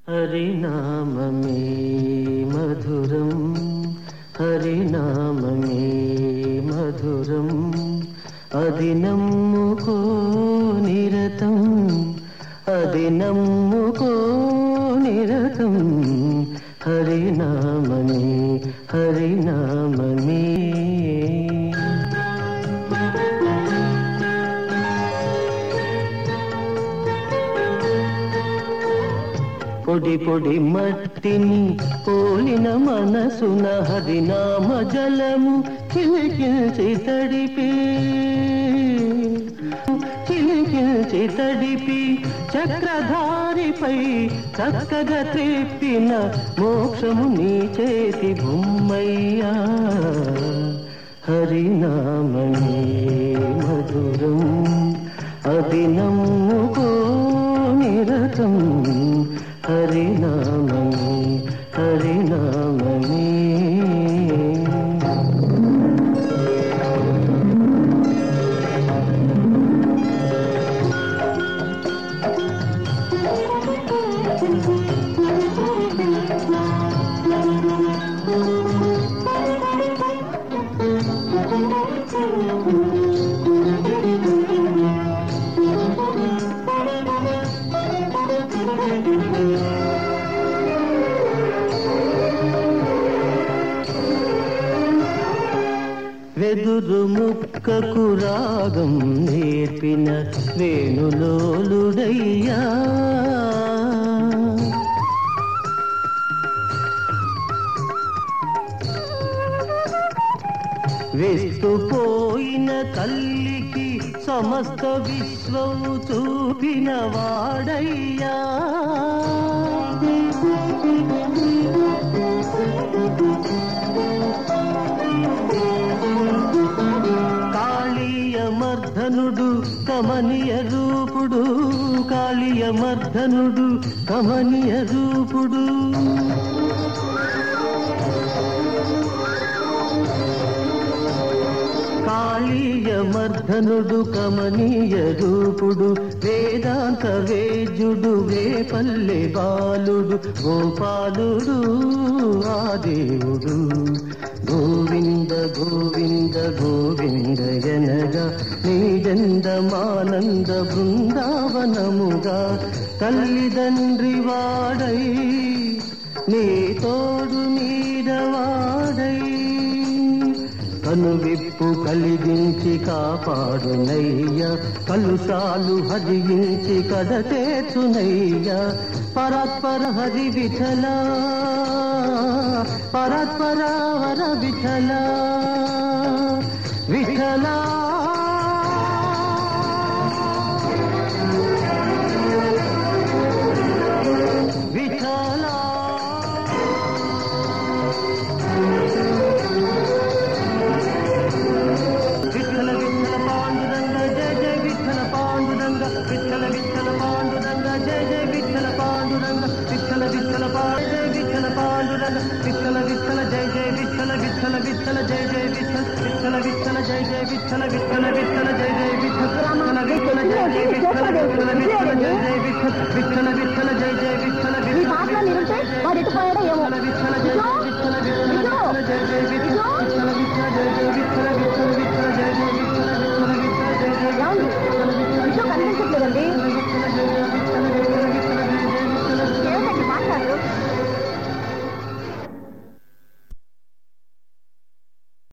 హరినామమే మధురం హరినామమే మధురం అది నమ్ముకో నిరతం అది నమ్ముకో నిరతం హరినామమే హరినామమే పొడి పొడి మట్టిని పోలిన మనసున హరినామ జలము చిలికిల్చి తడిపి చిలికిల్చి తడిపి చక్రధారిపై చక్కగా త్రిప్పిన మోక్షము నీ చేతి బొమ్మయ్యా హరినామమే మధురం అది నమ్ముకో నిరతం హరినామమే హరినామమే వెదురు ముక్కకు రాగం నేర్పిన వేణులోలుడయ్యా పోయిన తల్లికి సమస్త విశ్వము చూపిన వాడయ్యా కాళీయ మర్ధనుడు కమనీయ రూపుడు కాళీయ మర్ధనుడు కమనీయ రూపుడు కాళీయ మర్ధనుడు కమనీయ రూపుడు వేదాంత వేద్యుడు వేపల్లె బాలుడు గోపాలుడు ఆ దేవుడు గోవింద గోవింద గోవింద ఎనగా నీజందమానంద బృందావనముగా తల్లిదండ్రి వాడై నీ తోడు నీడవాడై కనువిప్పు కలిగించి కాపాడునయ్య కలుసాలు హరించి కడతేచునయ్య పరస్పర హరి విఠల పరస్పర హర విఠల విఠల విఠల విఠల పాండురంగ జయ జయ విఠల పాండురంగ విఠల విఠల పాండురంగ జయ జయ విఠల పాండురంగ విఠల విఠల జయ విఠల పాండురంగ విఠల విఠల జయ జయ విఠల విఠల విఠల జయ జయ విఠల విఠల విఠల జయ జయ విఠల విఠల విఠల జయ జయ విఠల విఠల విఠల జయ జయ విఠల విఠల విఠల జయ జయ విఠల విఠల విఠల జయ జయ విఠల ఈ విఠల పాటలో నిరుంటే వాడు ఎత్తుపోయాడో ఏమో విఠల జయ విఠల విఠల జయ జయ విఠల విఠల విఠల జయ జయ విఠల విఠల విఠల జయ జయ విఠల విఠల విఠల జయ జయ ఏమండి? విషయం కనిపించట్లేదండి